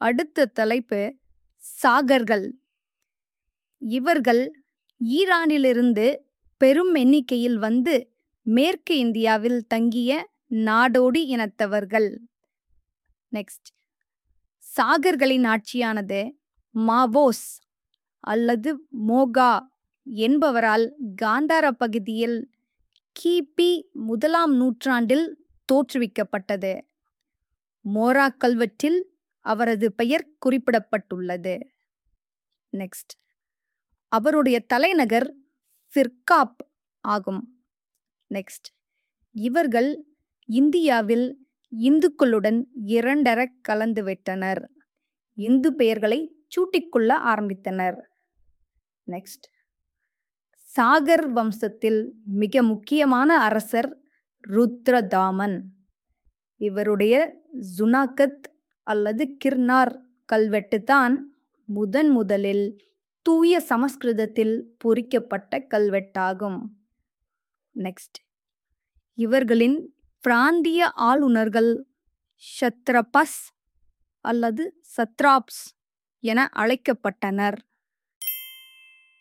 அடுத்த தலைப்பு சாகர்கள் இவர்கள் ஈரானிலிருந்து பெரும் எண்ணிக்கையில் வந்து மேற்கு இந்தியாவில் தங்கிய நாடோடி இனத்தவர்கள் நெக்ஸ்ட் சாகர்களின் ஆட்சியானது மாவோஸ் அல்லது மோகா என்பவரால் காந்தார பகுதியில் கிபி முதலாம் நூற்றாண்டில் தோற்றுவிக்கப்பட்டது மோரா கல்வெட்டில் அவரது பெயர் குறிப்பிடப்பட்டுள்ளது நெக்ஸ்ட் அவருடைய தலைநகர் சிர்காப் ஆகும் நெக்ஸ்ட் இவர்கள் இந்தியாவில் இந்துக்களுடன் இரண்டர கலந்துவிட்டனர் இந்து பெயர்களை சூட்டிக்கொள்ள ஆரம்பித்தனர் நெக்ஸ்ட் சாகர் வம்சத்தில் மிக முக்கியமான அரசர் ருத்ரதாமன் இவருடைய ஜுனாகத் அல்லது கிர்னார் கல்வெட்டு தான் முதன் முதலில் தூய சமஸ்கிருதத்தில் பொறிக்கப்பட்ட கல்வெட்டாகும் நெக்ஸ்ட் இவர்களின் பிராந்திய ஆளுநர்கள் ஷத்ரபஸ் அல்லது சத்ராப்ஸ் என அழைக்கப்பட்டனர்